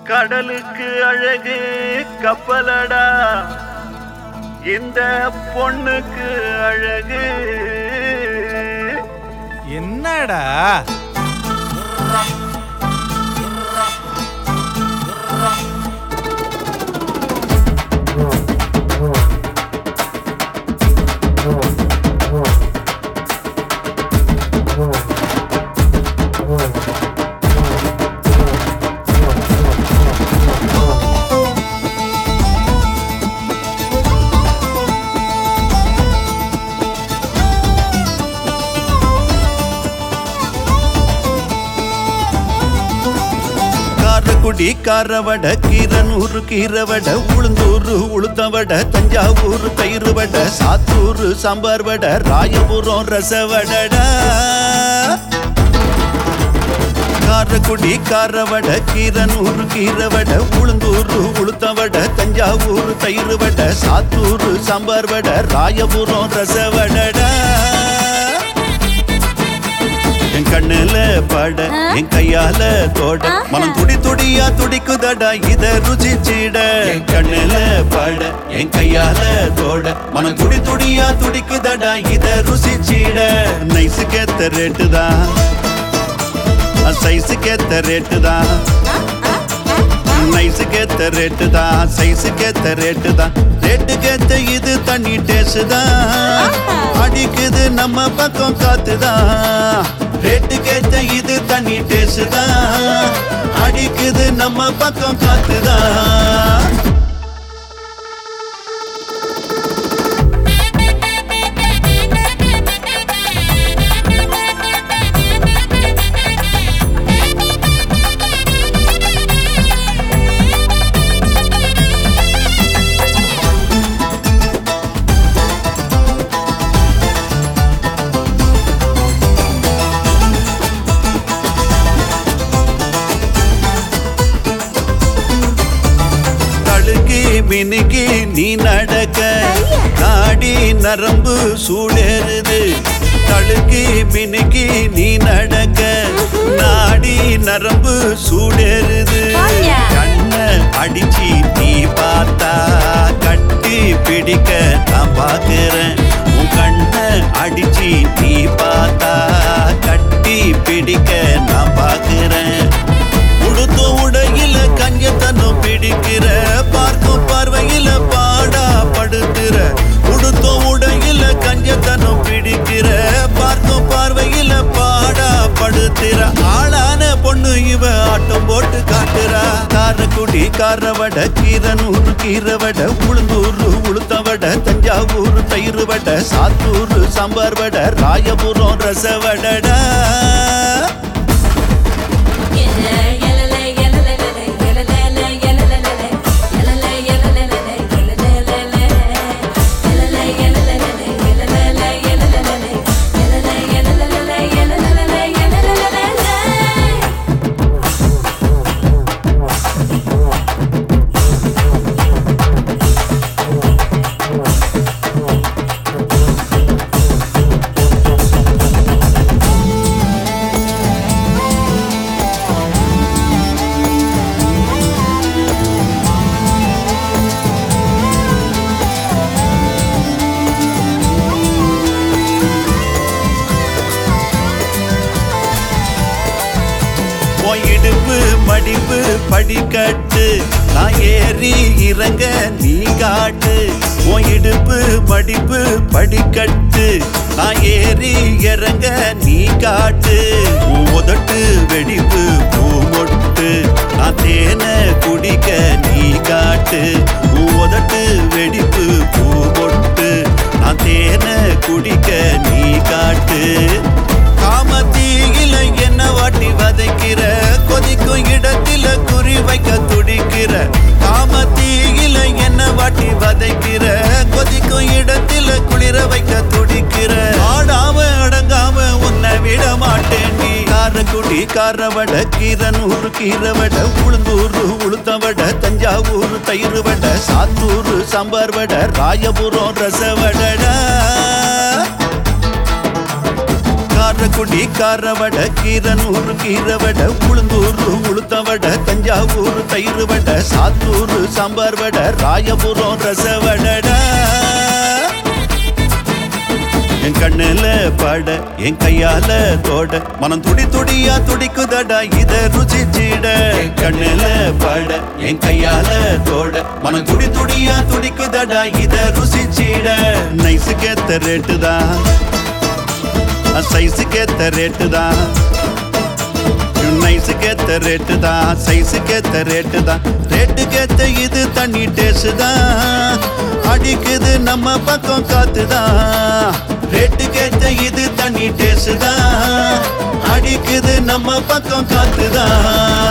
கடலுக்கு அழகு கப்பலடா இந்த பொண்ணுக்கு அழகு என்னடா காரக்குடி காரவட கீரனூர் கீரவட உளுந்தூர் உளுத்தவட தஞ்சாவூர் தயிர் வட சாத்தூர் சாம்பார் வட ராயபுரம் ரசவடடா காரக்குடி காரவட கீரனூர் கீரவட உளுந்தூர் உளுத்தவட தஞ்சாவூர் தயிர் வட சாத்தூர் சாம்பார் வட ராயபுரம் ரசவடடா என் கண்ணுல பட என் கையால தோட மனம் துடி துடியா துடிக்குதடா இத ருசிச்சிட என் கண்ணுல பட என் கையால தோட மனம் துடி துடியா துடிக்குதடா இத ருசிச்சிட நைஸுக்கேத்த ரேட்டு தான் சைஸுக்கேத்த ரேட்டு தான் நைஸுக்கேத்த ரேட்டு தான் சைஸுக்கேத்த ரேட்டு தான் ரேட்டுக்கேத்த இது தண்ணி டேஸ்ட் தான் அடிக்குது நம்ம பக்கம் காத்துதான் ரேட்டுக்கேத்த இது தண்ணி டேஸ்ட் தான் அடிக்குது நம்ம பக்கம் காத்துதான் தழுக்கி மினுக்கி நீ நடக்க நாடி நரம்பு சூடேறுது தழுக்கி மினுக்கி நீ நடக்க நாடி நரம்பு சூடேறுது வாயா. கண்ணை அடிச்சு நீ பார்த்தா கட்டி பிடிக்க நான் பாக்குறேன் உன் கண்ணை அடிச்சு நீ பார்த்தா கட்டி பிடிக்க நான் பாக்குறேன் உடுத்த உடையில கஞ்சத்தனம் பிடிக்கிற பார்க்கும் பார்வையில பாடா படுத்துற உடுத்த உடையில கஞ்சத்தனம் பிடிக்கிற பார்க்கும் பார்வையில பாடா படுத்துற ஆளான பொண்ணு இவ ஆட்டம் போட்டு காட்டுறா காரக்குடி காரவட கீரனூர் கீரவட உளுந்தூர் உளுத்தவட தஞ்சாவூர் தயிர் வட சாத்தூர் சாம்பார் வட ராயபுரம் ரசவடடா உன் இடுப்பு மடிப்பு படிக்கட்டு நான் ஏறி இறங்க நீ காட்டு உன் இடுப்பு மடிப்பு படிக்கட்டு நான் ஏறி இறங்க நீ காட்டு உன் உதட்டு வெடிப்பு பூமொட்டு நான் தேனை குடிக்க நீ காட்டு உன் உதட்டு வெடிப்பு பூமொட்டு நான் தேனை குடிக்க நீ காட்டு காமத்தீயில என்ன வாட்டி வதைக்கிற கொதிக்கும் இடத்தில குறி வைக்க துடிக்கிற காமத்தீயில என்ன வாட்டி வதைக்கிற கொதிக்கும் இடத்தில குளிர வைக்க துடிக்கிற ஆடாம அடங்காம உன்னை விட மாட்டேன் நீ காரக்குடி காரவட கீரனூர் கீரவட உளுந்தூர் உளுத்தவட தஞ்சாவூர் தயிர் வட சாத்தூர் சாம்பார் வட ராயபுரம் ரசவடடா காரக்குடி காரவட கீரனூர் கீரவட உளுந்தூர் உளுத்தவட தஞ்சாவூர் தஞ்சாவூர் தயிர் வடை சாத்தூர் சாம்பார் வடை ராயபுரம் ரச வடடா என் கண்ணுல பட என் கையால தோட மனம் துடி துடியா துடிக்குதடா இத ருசிச்சிட என் கண்ணுல பட என் கையால தோட மனம் துடி துடியா துடிக்குதடா இத ருசிச்சிட நைஸுக்கேத்த ரேட்டு தான் சைஸுக்கேத்த ரேட்டு தான் நைஸுக்கேத்த ரேட்டு தான் சைஸுக்கேத்த ரேட்டு தான் ரேட்டுக்கேத்த இது தண்ணி டேஸ்ட் தான் அடிக்குது நம்ம பக்கம் காத்து தான் ரேட்டுக்கேத்த இது தண்ணி டேஸ்ட் தான் அடிக்குது நம்ம பக்கம் காத்து தான்